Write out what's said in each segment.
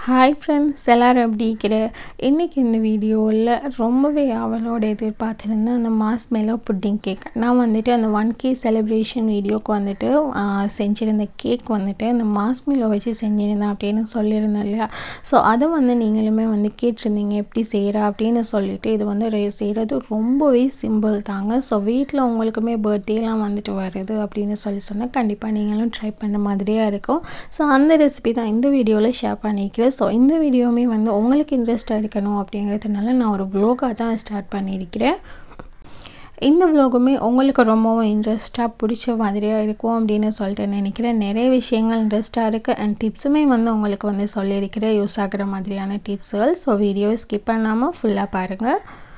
hi friends எல்லோரும் எப்படி இருக்கிற இன்றைக்கி இந்த வீடியோவில் ரொம்பவே அவளோட எதிர்பார்த்துருந்தேன் அந்த மாஸ் மேலோ புட்டிங் கேக் நான் வந்துட்டு அந்த ஒன் கே செலிப்ரேஷன் வீடியோக்கு வந்துட்டு ஆஹ், செஞ்சிருந்த கேக் வந்துட்டு அந்த மாஸ் மேலோ வச்சு செஞ்சிருந்தேன் அப்படின்னு சொல்லியிருந்தேன் இல்லையா ஸோ அதை வந்து நீங்களுமே வந்து கேட்டிருந்தீங்க எப்படி செய்கிற அப்படின்னு சொல்லிட்டு இது வந்து ரெ- செய்கிறது ரொம்பவே சிம்பிள் தாங்க ஸோ வீட்டில் உங்களுக்குமே பர்த்டேலாம் வந்துட்டு வருது அப்படின்னு சொல்லி சொன்னால் கண்டிப்பாக நீங்களும் ட்ரை பண்ண மாதிரியே இருக்கும் ஸோ அந்த ரெசிபி தான் இந்த வீடியோவில் ஷேர் பண்ணிக்கிறேன் ஸோ இந்த வீடியோவுமே வந்து உங்களுக்கு இன்ட்ரெஸ்ட்டாக இருக்கணும் அப்படிங்கிறதுனால நான் ஒரு வ்ளோகாக தான் ஸ்டார்ட் பண்ணியிருக்கிறேன் இந்த vlogமே உங்களுக்கு ரொம்பவும் இன்ட்ரெஸ்ட்டாக பிடிச்ச மாதிரியாக இருக்கும் அப்படின்னு சொல்லிட்டு நினைக்கிறேன் நிறைய விஷயங்கள் இன்ட்ரெஸ்ட்டாக இருக்குது அண்ட் டிப்ஸுமே வந்து உங்களுக்கு வந்து சொல்லியிருக்கிறேன் யூஸ் ஆகுற மாதிரியான டிப்ஸுகள் ஸோ வீடியோ ஸ்கிப் பண்ணாமல் ஃபுல்லாக பாருங்கள்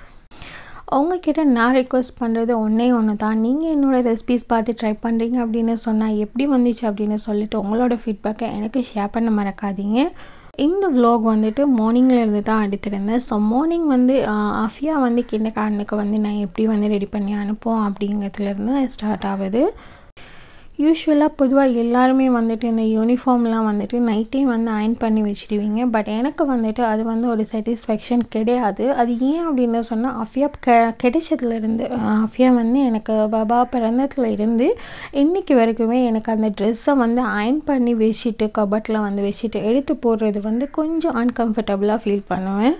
உங்ககிட்ட நான் ரெக்வஸ்ட் பண்ணுறது ஒன்றே ஒன்று தான் நீங்கள் என்னோட ரெசிபிஸ் பார்த்து ட்ரை பண்ணுறீங்க அப்படின்னு சொன்னால் எப்படி வந்துச்சு அப்படின்னு சொல்லிட்டு உங்களோட ஃபீட்பேக்கை எனக்கு ஷேர் பண்ண மறக்காதீங்க இந்த vlog வந்துட்டு மார்னிங்கில் இருந்து தான் எடுத்திருந்தேன் ஸோ மார்னிங் வந்து ஆஹ், அஃபியா வந்து கிண்ட காரனுக்கு வந்து நான் எப்படி வந்து ரெடி பண்ணி அனுப்புவோம் அப்படிங்கிறதுலேருந்து ஸ்டார்ட் ஆகுது யூஸ்வலாக பொதுவாக எல்லாருமே வந்துட்டு இந்த யூனிஃபார்ம்லாம் வந்துட்டு நைட்டே வந்து அயன் பண்ணி வச்சிடுவீங்க பட் எனக்கு வந்துட்டு அது வந்து ஒரு சாட்டிஸ்ஃபேக்ஷன் கிடையாது அது ஏன் அப்படின்னு சொன்னால் அஃபியா கெ கிடைச்சதுலேருந்து அஃபியா வந்து எனக்கு பாபா பிறந்ததுல இருந்து இன்னைக்கு வரைக்குமே எனக்கு அந்த ட்ரெஸ்ஸை வந்து அயன் பண்ணி வச்சுட்டு கபட்டில் வந்து வச்சுட்டு எடுத்து போடுறது வந்து கொஞ்சம் அன்கம்ஃபர்டபுளாக ஃபீல் பண்ணுவேன்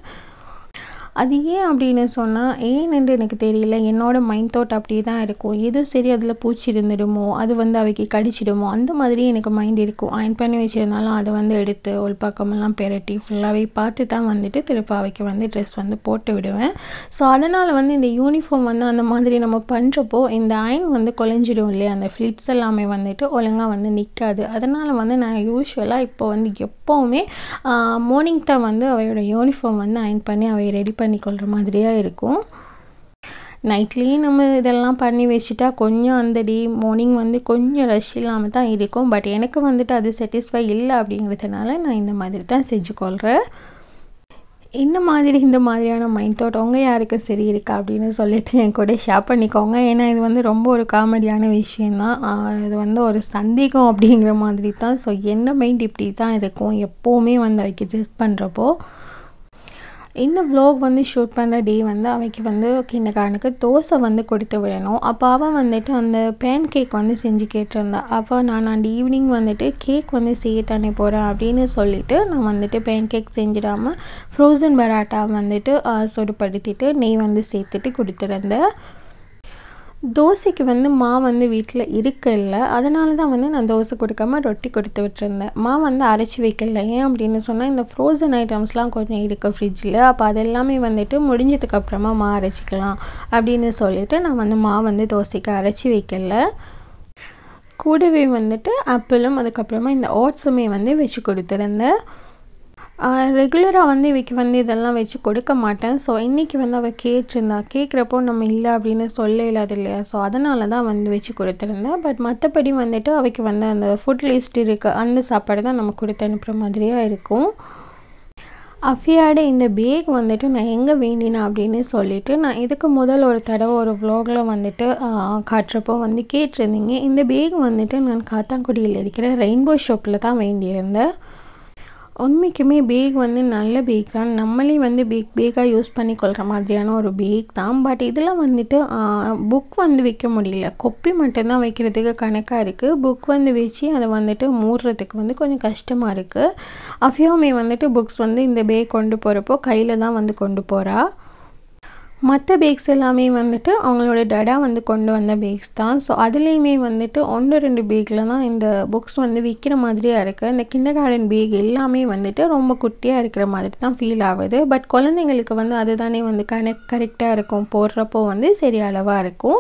அது ஏன் அப்படின்னு சொன்னால் ஏன்னு எனக்கு தெரியல என்னோட மைண்ட் தாட் அப்படி தான் இருக்கும் எது சரி அதில் பூச்சி இருந்துடுமோ அது வந்து அவைக்கு கடிச்சிடுமோ அந்த மாதிரி எனக்கு மைண்ட் இருக்கும் அயன் பண்ணி வச்சிருந்தாலும் அதை வந்து எடுத்து ஒரு பக்கமெல்லாம் பெரட்டி ஃபுல்லாகவே பார்த்து தான் வந்துட்டு திருப்ப அவைக்கு வந்து ட்ரெஸ் வந்து போட்டு விடுவேன் ஸோ அதனால் வந்து இந்த யூனிஃபார்ம் வந்து அந்த மாதிரி நம்ம பண்ணுறப்போ இந்த அயன் வந்து குலைஞ்சிடும் இல்லையா அந்த ஃப்ளிட்ஸ் எல்லாமே வந்துட்டு ஒழுங்காக வந்து நிற்காது அதனால் வந்து நான் யூஸ்வலாக இப்போ வந்து எப்போவுமே மார்னிங் தான் வந்து அவையோட யூனிஃபார்ம் வந்து அயன் பண்ணி அவை ரெடி பண்ணி கொள்கிற மாதிரியே இருக்கும் நைட்லேயும் நம்ம இதெல்லாம் பண்ணி வச்சுட்டா கொஞ்சம் அந்த டே மார்னிங் வந்து கொஞ்சம் ரஷ் இல்லாமல் தான் இருக்கும் பட் எனக்கு வந்துட்டு அது சாட்டிஸ்ஃபை இல்லை அப்படிங்கிறதுனால நான் இந்த மாதிரி தான் செஞ்சுக்கொள்கிறேன் இந்த மாதிரி இந்த மாதிரியான மைண்ட் தாட் உங்கள் யாருக்கு சரி இருக்கா அப்படின்னு சொல்லிட்டு என் கூட ஷேர் பண்ணிக்கோங்க ஏன்னா இது வந்து ரொம்ப ஒரு காமெடியான விஷயந்தான் ஆஹ் இது வந்து ஒரு சந்தேகம் அப்படிங்கிற மாதிரி தான் ஸோ என்ன மைண்ட் இப்படி தான் இருக்கும் எப்போவுமே வந்து அவைக்கு டெஸ்ட் பண்ணுறப்போ இந்த vlog வந்து ஷூட் பண்ணுற டே வந்து அவைக்கு வந்து கிண்டக்காரனுக்கு தோசை வந்து கொடுத்து விடணும் அப்போ அவன் வந்துட்டு அந்த பேன் கேக் வந்து செஞ்சு கேட்டிருந்தா அப்போ நான் அந்த ஈவினிங் வந்துட்டு கேக் வந்து செய்யத்தானே போகிறேன் அப்படின்னு சொல்லிட்டு நான் வந்துட்டு பேன் கேக் செஞ்சிடாமல் ஃப்ரோசன் பராட்டா வந்துட்டு ஆஹ், சுடுபடுத்திட்டு நெய் வந்து சேர்த்துட்டு கொடுத்துருந்தேன் தோசைக்கு வந்து மா வந்து வீட்டில் இருக்கல அதனால தான் வந்து நான் தோசை கொடுக்காம ரொட்டி கொடுத்து விட்டுருந்தேன் மா வந்து அரைச்சி வைக்கல ஏன் அப்படின்னு சொன்னால் இந்த ஃப்ரோசன் ஐட்டம்ஸ்லாம் கொஞ்சம் இருக்குது ஃப்ரிட்ஜில் அப்போ அதெல்லாமே வந்துட்டு முடிஞ்சதுக்கு அப்புறமா மா அரைச்சிக்கலாம் அப்படின்னு சொல்லிட்டு நான் வந்து மா வந்து தோசைக்கு அரைச்சி வைக்கல கூடவே வந்துட்டு ஆப்பிளும் அதுக்கப்புறமா இந்த ஓட்ஸுமே வந்து வச்சு கொடுத்துருந்தேன் ரெகுலராக வந்து இவைக்கு வந்து இதெல்லாம் வச்சு கொடுக்க மாட்டேன் ஸோ இன்றைக்கி வந்து அவள் கேட்டிருந்தா கேட்குறப்போ நம்ம இல்லை அப்படின்னு சொல்ல இல்லாது இல்லையா ஸோ அதனால தான் வந்து வச்சு கொடுத்துருந்தேன் பட் மற்றபடி வந்துட்டு அவைக்கு வந்து அந்த ஃபுட் லிஸ்ட் இருக்குது அந்த சாப்பாடு தான் நம்ம கொடுத்து அனுப்புகிற மாதிரியாக இருக்கும் அஃபியாட இந்த பேக் வந்துட்டு நான் எங்கே வேண்டினேன் அப்படின்னு சொல்லிட்டு நான் இதுக்கு முதல் ஒரு தடவை ஒரு vlogல வந்துட்டு ஆஹ், காட்டுறப்போ வந்து கேட்டிருந்தீங்க இந்த பேக் வந்துட்டு நான் காத்தாங்குடியில் இருக்கிற ரெயின்போ ஷாப்பில் தான் வேண்டியிருந்தேன் உண்மைக்குமே பேக் வந்து நல்ல பேக் தான் நம்மளே வந்து பேக் பேக்காக யூஸ் பண்ணி கொள்கிற மாதிரியான ஒரு பேக் தான் பட் இதில் வந்துட்டு புக் வந்து வைக்க முடியல கொப்பி மட்டும்தான் வைக்கிறதுக்கு கணக்காக இருக்குது புக் வந்து வச்சு அதை வந்துட்டு மூடுறதுக்கு வந்து கொஞ்சம் கஷ்டமாக இருக்குது அஃபியோமே வந்துட்டு புக்ஸ் வந்து இந்த பேக் கொண்டு போகிறப்போ கையில் தான் வந்து கொண்டு போகிறா மற்ற பேக்ஸ் எல்லாமே வந்துட்டு அவங்களோட டடா வந்து கொண்டு வந்த பேக்ஸ் தான் ஸோ அதுலேயுமே வந்துட்டு ஒன்று ரெண்டு பேக்கில் தான் இந்த புக்ஸ் வந்து விற்கிற மாதிரியாக இருக்குது இந்த கிண்டர் கார்டன் பேக் எல்லாமே வந்துட்டு ரொம்ப குட்டியாக இருக்கிற மாதிரி தான் ஃபீல் ஆகுது பட் குழந்தைங்களுக்கு வந்து அதுதானே வந்து கனெக்ட் கரெக்டாக இருக்கும் போடுறப்போ வந்து சரி அளவாக இருக்கும்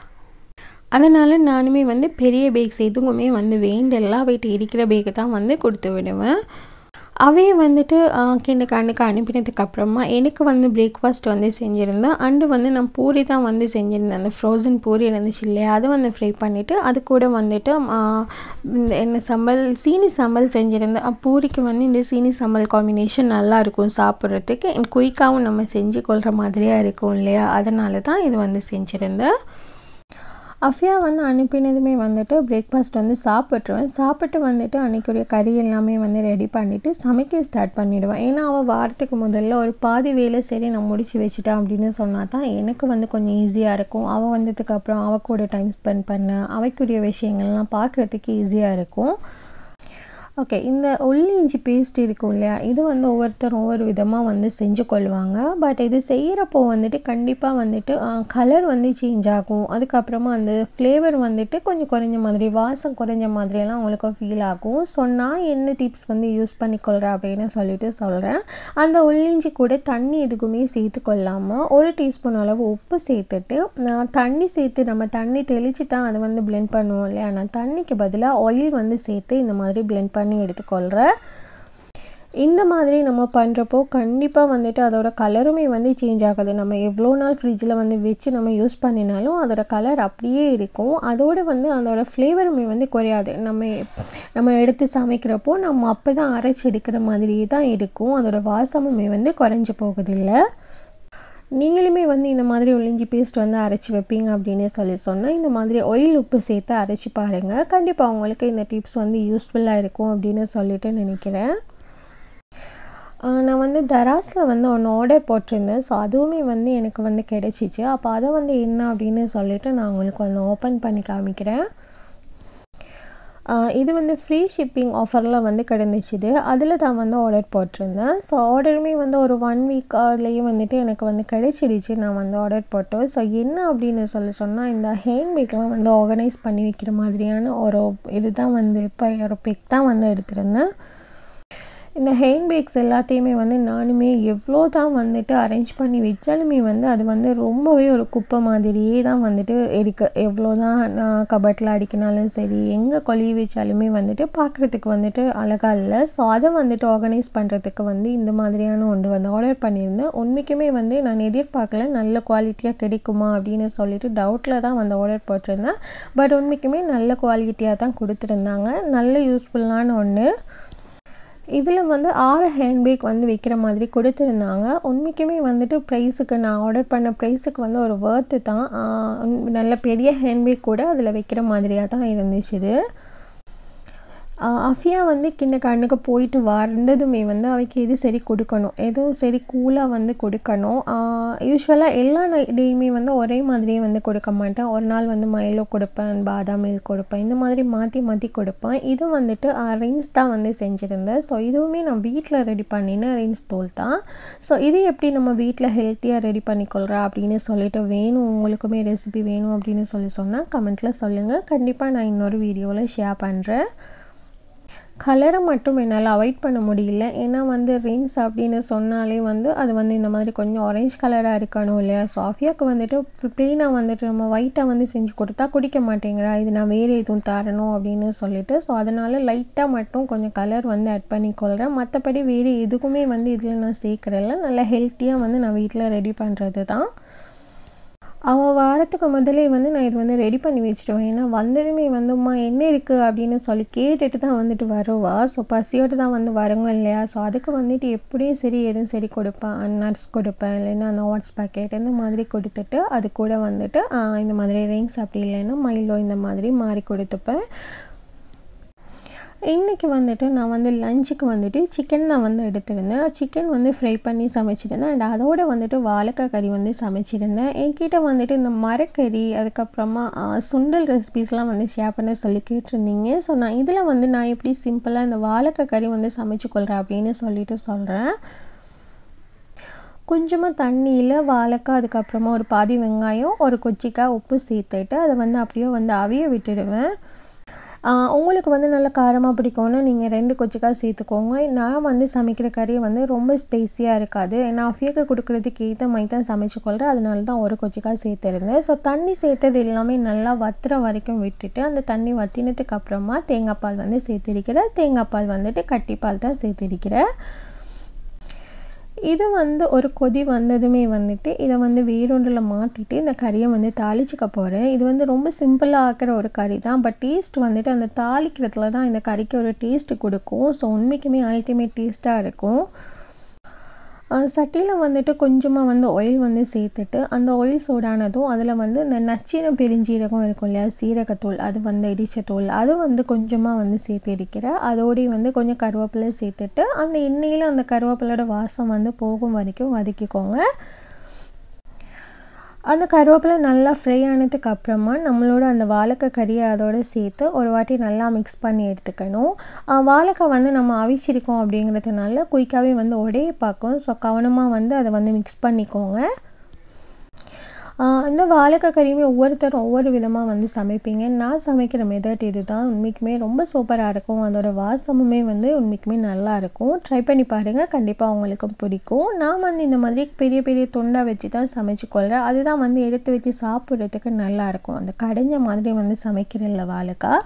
அதனால் நானுமே வந்து பெரிய பேக்ஸ் எதுவுமே வந்து வேண்டல வீட்டு இருக்கிற பேக்கு தான் வந்து கொடுத்து விடுவேன் அவே வந்துட்டு கிண்டர் கண்ணுக்கு அனுப்பினதுக்கு அப்புறமா எனக்கு வந்து பிரேக்ஃபாஸ்ட் வந்து செஞ்சுருந்தேன் அண்டு வந்து நான் பூரி தான் வந்து செஞ்சுருந்தேன் அந்த ஃப்ரோசன் பூரி இருந்துச்சு இல்லையா அதை வந்து ஃப்ரை பண்ணிவிட்டு அது கூட வந்துட்டு ஆ, இந்த என்ன சம்பல் சீனி சம்பல் செஞ்சுருந்தேன் அஹ் பூரிக்கு வந்து இந்த சீனி சம்பல் காம்பினேஷன் நல்லா இருக்கும் சாப்பிட்றதுக்கு குயிக்காகவும் நம்ம செஞ்சு கொள்கிற மாதிரியாக இருக்கும் இல்லையா அதனால தான் இது வந்து செஞ்சுருந்தேன் அஃபியா வந்து அனுப்பினதுமே வந்துட்டு பிரேக்ஃபாஸ்ட் வந்து சாப்பிட்ருவேன் சாப்பிட்டு வந்துட்டு அன்றைக்குரிய கறி எல்லாமே வந்து ரெடி பண்ணிவிட்டு சமைக்க ஸ்டார்ட் பண்ணிவிடுவேன் ஏன்னா அவள் வாரத்துக்கு முதல்ல ஒரு பாதி வேலை சரி நான் முடிச்சு வச்சுட்டேன் அப்படின்னு சொன்னால் தான் எனக்கு வந்து கொஞ்சம் ஈஸியாக இருக்கும் அவள் வந்ததுக்கப்புறம் அவள் கூட டைம் ஸ்பெண்ட் பண்ண அவைக்குரிய விஷயங்கள்லாம் பார்க்குறதுக்கு ஈஸியாக இருக்கும் ஓகே இந்த உள்ளி இஞ்சி பேஸ்ட் இருக்கும் இல்லையா இது வந்து ஒவ்வொருத்தரும் ஒவ்வொரு விதமாக வந்து செஞ்சு கொள்வாங்க பட் இது செய்கிறப்போ வந்துட்டு கண்டிப்பாக வந்துட்டு கலர் வந்து சேஞ்ச் ஆகும் அதுக்கப்புறமா அந்த ஃப்ளேவர் வந்துட்டு கொஞ்சம் குறைஞ்ச மாதிரி வாசம் குறைஞ்ச மாதிரியெல்லாம் அவங்களுக்கு ஃபீல் ஆகும் ஸோ நான் என்ன டிப்ஸ் வந்து யூஸ் பண்ணிக்கொள்கிறேன் அப்படின்னு சொல்லிட்டு சொல்கிறேன் அந்த உள்ளிஞ்சி கூட தண்ணி எதுக்குமே சேர்த்து கொள்ளாமல் ஒரு டீஸ்பூன் அளவு உப்பு சேர்த்துட்டு நான் தண்ணி சேர்த்து நம்ம தண்ணி தெளித்து தான் அதை வந்து பிளெண்ட் பண்ணுவோம் இல்லையா நான் தண்ணிக்கு பதிலாக ஆயில் வந்து சேர்த்து இந்த மாதிரி பிளெண்ட் பண்ணி எடுத்துக்கொள்கிறேன் இந்த மாதிரி நம்ம பண்ணுறப்போ கண்டிப்பாக வந்துட்டு அதோட கலருமே வந்து சேஞ்ச் ஆகுது நம்ம எவ்வளோ நாள் ஃப்ரிட்ஜில் வந்து வச்சு நம்ம யூஸ் பண்ணினாலும் அதோட கலர் அப்படியே இருக்கும் அதோடு வந்து அதோட ஃப்ளேவருமே வந்து குறையாது நம்ம நம்ம எடுத்து சமைக்கிறப்போ நம்ம அப்போ தான் அரைச்சி எடுக்கிற மாதிரியே தான் இருக்கும் அதோட வாசமுமே வந்து குறைஞ்சி போகுதில்லை நீங்களுமே வந்து இந்த மாதிரி ஒளிஞ்சி பேஸ்ட் வந்து அரைச்சி வைப்பீங்க அப்படின்னு சொல்லி சொன்னால் இந்த மாதிரி ஒயில் உப்பு சேர்த்து அரைச்சி பாருங்கள் கண்டிப்பாக உங்களுக்கு இந்த டிப்ஸ் வந்து யூஸ்ஃபுல்லாக இருக்கும் அப்படின்னு சொல்லிட்டு நினைக்கிறேன் நான் வந்து தராஸில் வந்து ஒன்று ஆர்டர் போட்டிருந்தேன் ஸோ அதுவுமே வந்து எனக்கு வந்து கிடைச்சிச்சு அப்போ அதை வந்து என்ன அப்படின்னு சொல்லிட்டு நான் உங்களுக்கு வந்து ஓப்பன் பண்ணி காமிக்கிறேன் இது வந்து ஃப்ரீ ஷிப்பிங் ஆஃபரில் வந்து கிடந்துச்சுது அதில் தான் வந்து ஆர்டர் போட்டிருந்தேன் ஸோ ஆர்டருமே வந்து ஒரு ஒன் வீக்லேயே வந்துட்டு எனக்கு வந்து கிடைச்சிடுச்சு நான் வந்து ஆர்டர் போட்டோம் ஸோ என்ன அப்படின்னு சொல்லி சொன்னால் இந்த ஹேண்ட்பேக்லாம் வந்து ஆர்கனைஸ் பண்ணி வைக்கிற மாதிரியான ஒரு இது தான் வந்து இப்போ ஒரு பிக் தான் வந்து எடுத்திருந்தேன் இந்த ஹேண்ட்பேக்ஸ் எல்லாத்தையுமே வந்து நானுமே எவ்வளோ தான் வந்துட்டு அரேஞ்ச் பண்ணி வச்சாலுமே வந்து அது வந்து ரொம்பவே ஒரு குப்பை மாதிரியே தான் வந்துட்டு இருக்கு எவ்வளோ தான் நான் கபட்டில் அடிக்கினாலும் சரி எங்கே கொலி வச்சாலுமே வந்துட்டு பார்க்குறதுக்கு வந்துட்டு அழகாக இல்லை ஸோ அதை வந்துட்டு ஆர்கனைஸ் பண்ணுறதுக்கு வந்து இந்த மாதிரியான ஒன்று வந்து ஆர்டர் பண்ணியிருந்தேன் உண்மைக்குமே வந்து நான் எதிர்பார்க்கல நல்ல குவாலிட்டியாக கிடைக்குமா அப்படின்னு சொல்லிட்டு டவுட்டில் தான் வந்து ஆர்டர் போட்டிருந்தேன் பட் உண்மைக்குமே நல்ல குவாலிட்டியாக தான் கொடுத்துருந்தாங்க நல்ல யூஸ்ஃபுல்லான ஒன்று இதில் வந்து ஆறு ஹேண்ட்பேக் வந்து வைக்கிற மாதிரி கொடுத்துருந்தாங்க உண்மைக்குமே வந்துட்டு ப்ரைஸுக்கு நான் ஆர்டர் பண்ண ப்ரைஸுக்கு வந்து ஒரு வேர்த்து தான் நல்ல பெரிய ஹேண்ட்பேக் கூட அதில் வைக்கிற மாதிரியாக தான் இருந்துச்சு இது அஃபியா வந்து கிண்ண கண்ணுக்கு போயிட்டு வந்ததுமே வந்து அவைக்கு எது சரி கொடுக்கணும் எதுவும் சரி கூலாக வந்து கொடுக்கணும் யூஸ்வலாக எல்லா டேயுமே வந்து ஒரே மாதிரியே வந்து கொடுக்க மாட்டேன் ஒரு நாள் வந்து மைலோ கொடுப்பேன் பாதாம் மில்க் கொடுப்பேன் இந்த மாதிரி மாற்றி மாற்றி கொடுப்பேன் இது வந்துட்டு ரின்ஸ் தான் வந்து செஞ்சுருந்தேன் ஸோ இதுவுமே நான் வீட்டில் ரெடி பண்ணினேன் ரின்ஸ் தோல் தான் ஸோ இது எப்படி நம்ம வீட்டில் ஹெல்த்தியாக ரெடி பண்ணிக்கொள்கிறா அப்படின்னு சொல்லிட்டு வேணும் உங்களுக்குமே ரெசிபி வேணும் அப்படின்னு சொல்லி சொன்னால் கமெண்ட்டில் சொல்லுங்கள் கண்டிப்பாக நான் இன்னொரு வீடியோவில் ஷேர் பண்ணுறேன் கலரை மட்டும் என்னால் அவாய்ட் பண்ண முடியல ஏன்னா வந்து ரின்ஸ் அப்படின்னு சொன்னாலே வந்து அது வந்து இந்த மாதிரி கொஞ்சம் ஆரஞ்ச் கலராக இருக்கணும் இல்லையா சாஃபியாவுக்கு வந்துட்டு ப்ளெயினாக வந்துட்டு நம்ம ஒயிட்டாக வந்து செஞ்சு கொடுத்தா குடிக்க மாட்டேங்கிறா இது நான் வேறு எதுவும் தரணும் அப்படின்னு சொல்லிட்டு ஸோ அதனால் லைட்டாக மட்டும் கொஞ்சம் கலர் வந்து ஆட் பண்ணிக்கொள்கிறேன் மற்றபடி வேறு எதுக்குமே வந்து இதில் நான் சேர்க்குறதில்ல நல்லா ஹெல்த்தியாக வந்து நான் வீட்டில் ரெடி பண்ணுறது தான் அவள் வாரத்துக்கு முதலே வந்து நான் இது வந்து ரெடி பண்ணி வச்சுருவேன் ஏன்னா வந்ததுமே வந்தும்மா என்ன இருக்குது அப்படின்னு சொல்லி கேட்டுட்டு தான் வந்துட்டு வருவா ஸோ பசியோடு தான் வந்து வருங்க இல்லையா ஸோ அதுக்கு வந்துட்டு எப்படியும் சரி எதுவும் சரி கொடுப்பேன் நட்ஸ் கொடுப்பேன் இல்லைன்னா அந்த வாட்ஸ் பேக்கெட் இந்த மாதிரி கொடுத்துட்டு அது கூட வந்துட்டு இந்த மாதிரி ரிங்ஸ் அப்படி இல்லைன்னா மைலோ இந்த மாதிரி மாறி கொடுத்துப்பேன் இன்றைக்கி வந்துட்டு நான் வந்து லஞ்சுக்கு வந்துட்டு சிக்கன் நான் வந்து எடுத்திருந்தேன் சிக்கன் வந்து ஃப்ரை பண்ணி சமைச்சிருந்தேன் அண்ட் அதோடு வந்துட்டு வாழைக்காய் கறி வந்து சமைச்சிருந்தேன் என்கிட்ட வந்துட்டு இந்த மரக்கறி அதுக்கப்புறமா சுண்டல் ரெசிபீஸ்லாம் வந்து ஷேர் பண்ண சொல்லி கேட்டிருந்தீங்க ஸோ நான் இதில் வந்து நான் எப்படி சிம்பிளாக இந்த வாழைக்காய் கறி வந்து சமைச்சு கொள்கிறேன் அப்படின்னு சொல்லிட்டு சொல்கிறேன் கொஞ்சமாக தண்ணியில் வாழைக்காய் அதுக்கப்புறமா ஒரு பாதி வெங்காயம் ஒரு கொச்சிக்காய் உப்பு சேர்த்துட்டு அதை வந்து அப்படியே வந்து அவிய விட்டுடுவேன் உங்களுக்கு வந்து நல்லா காரமாக பிடிக்கும்னா நீங்கள் ரெண்டு கொச்சிக்காய் சேர்த்துக்கோங்க நான் வந்து சமைக்கிற கறி வந்து ரொம்ப ஸ்பைஸியாக இருக்காது நான் அஃபியாக்கு கொடுக்குறதுக்கு ஏற்ற மாதிரி தான் சமைச்சு கொள்கிறேன் அதனால தான் ஒரு கொச்சிக்காய் சேர்த்துருந்தேன் ஸோ தண்ணி சேர்த்தது எல்லாமே நல்லா வத்துற வரைக்கும் விட்டுட்டு அந்த தண்ணி வத்தினதுக்கு அப்புறமா தேங்காய் பால் வந்து சேர்த்திருக்கிறேன் தேங்காய் பால் வந்துட்டு கட்டிப்பால் தான் சேர்த்திருக்கிறேன் இது வந்து ஒரு கொதி வந்ததுமே வந்துட்டு இதை வந்து வேறொன்றில் மாற்றிட்டு இந்த கறியை வந்து தாளிச்சுக்க போகிறேன் இது வந்து ரொம்ப சிம்பிளாக ஆக்கிற ஒரு கறி தான் பட் டேஸ்ட் வந்துட்டு அந்த தாளிக்கிறதுல தான் இந்த கறிக்கு ஒரு டேஸ்ட்டு கொடுக்கும் ஸோ உண்மைக்குமே அல்டிமேட் டேஸ்ட்டாக இருக்கும் சட்டியில் வந்துட்டு கொஞ்சமாக வந்து ஆயில் வந்து சேர்த்துட்டு அந்த ஆயில் சூடானதும் அதில் வந்து இந்த நச்சீரம் பெருஞ்சீரகம் இருக்கும் இல்லையா சீரகத்தூள் அது வந்து இடித்த தூள் அது வந்து கொஞ்சமாக வந்து சேர்த்து இருக்கிறேன் அதோடய வந்து கொஞ்சம் கருவேப்பிலை சேர்த்துட்டு அந்த எண்ணெயில் அந்த கருவேப்பிலோட வாசம் வந்து போகும் வரைக்கும் வதக்கிக்கோங்க அந்த கருவேப்பிலை நல்லா ஃப்ரை ஆனதுக்கு அப்புறமா நம்மளோட அந்த வாழைக்காய் கறியை அதோடு சேர்த்து ஒரு வாட்டி நல்லா மிக்ஸ் பண்ணி எடுத்துக்கணும் வாழைக்காய் வந்து நம்ம அவிச்சிருக்கோம் அப்படிங்கிறதுனால குயிக்காகவே வந்து உடைய பார்க்கும் ஸோ கவனமாக வந்து அதை வந்து மிக்ஸ் பண்ணிக்கோங்க இந்த வாழைக்காய் கறியுமே ஒவ்வொருத்தரும் ஒவ்வொரு விதமாக வந்து சமைப்பீங்க நான் சமைக்கிற மெத்தட் இது தான் உண்மைக்குமே ரொம்ப சூப்பராக இருக்கும் அதோட வாசமுமே வந்து உண்மைக்குமே நல்லா இருக்கும் ட்ரை பண்ணி பாருங்கள் கண்டிப்பாக அவங்களுக்கும் பிடிக்கும் நான் வந்து இந்த மாதிரி பெரிய பெரிய தொண்டாக வச்சு தான் சமைச்சு கொள்கிறேன் அதுதான் வந்து எடுத்து வச்சு சாப்பிட்றதுக்கு நல்லாயிருக்கும் அந்த கடைஞ்ச மாதிரி வந்து சமைக்கிறதில்ல வாழைக்காய்